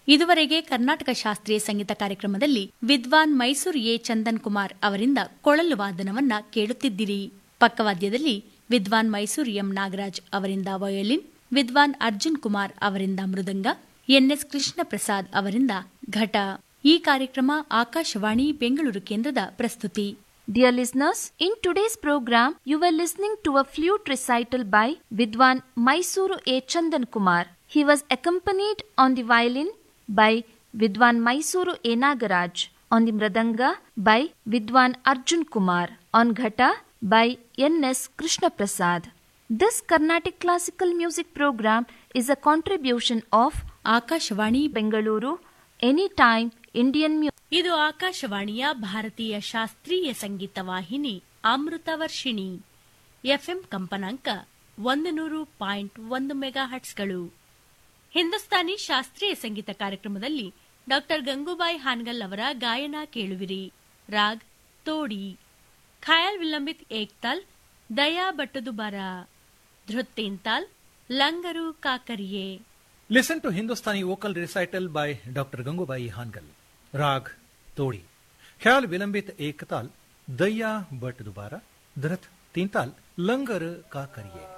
ಇದುವರೆಗೆ ಕರ್ನಾಟಕ ಶಾಸ್ತ್ರೀಯ ಸಂಗೀತ ಕಾರ್ಯಕ್ರಮದಲ್ಲಿ ವಿದ್ವಾನ್ ಮೈಸೂರು ಎ ಚಂದನ್ ಕುಮಾರ್ ಅವರಿಂದ ಕೊಳಲು ವಾದನವನ್ನ ಕೇಳುತ್ತಿದ್ದಿರಿ ಪಕ್ಕವಾದ್ಯದಲ್ಲಿ ವಿದ್ವಾನ್ ಮೈಸೂರು ಎಂ ನಾಗರಾಜ್ ಅವರಿಂದ ವಯೋಲಿನ್ ವಿದ್ವಾನ್ ಅರ್ಜುನ್ ಕುಮಾರ್ ಅವರಿಂದ ಮೃದಂಗ ಎನ್ಎಸ್ ಕೃಷ್ಣ ಪ್ರಸಾದ್ ಅವರಿಂದ ಘಟ ಈ ಕಾರ್ಯಕ್ರಮ ಆಕಾಶವಾಣಿ ಬೆಂಗಳೂರು ಕೇಂದ್ರದ ಪ್ರಸ್ತುತಿ Dear listeners, in today's program, you were listening to a flute recital by Vidwan Mysuru A. Chandan Kumar. He was accompanied on the violin by Vidwan Mysuru A. Nagaraj, on the mridanga by Vidwan Arjun Kumar, on ghata by N.S. Krishna Prasad. This Carnatic classical music program is a contribution of Akashvani Bengaluru Anytime Indian Music. ಇದು ಆಕಾಶವಾಣಿಯ ಭಾರತೀಯ ಶಾಸ್ತ್ರೀಯ ಸಂಗೀತ ವಾಹಿನಿ ಅಮೃತ Varshini FM ಕಂಪನಾಂಕ ಒಂದು ನೂರು point ಒಂದು mega ಹಟ್ಸ್ಗಳು Hindustani ಶಾಸ್ತ್ರೀಯ ಸಂಗೀತ ಕಾರ್ಯಕ್ರಮದಲ್ಲಿ ಡಾಕ್ಟರ್ ಗಂಗೂಬಾಯಿ ಹಾನ್ಗಲ್ ಅವರ ಗಾಯನ ಕೇಳುವಿರಿ ರಾಗ್ ತೋಡಿ ಖಯಾಲ್ ವಿಲಂಬಿತ್ ಏಕ್ತಾಲ್ ದಯಾ ಬಟ್ಟದುಬಾರ ಧೃತ್ತೇಂತಾಲ್ ಲಂಗರು ಕಾಕರಿಯೇ Listen to Hindustani vocal recital by Dr. Gangubai Hangal. Rag Todi. Khyal Vilambit Ektal, Daya Bhat Dubara, Dhrat Tintal, Langar Ka Kariye.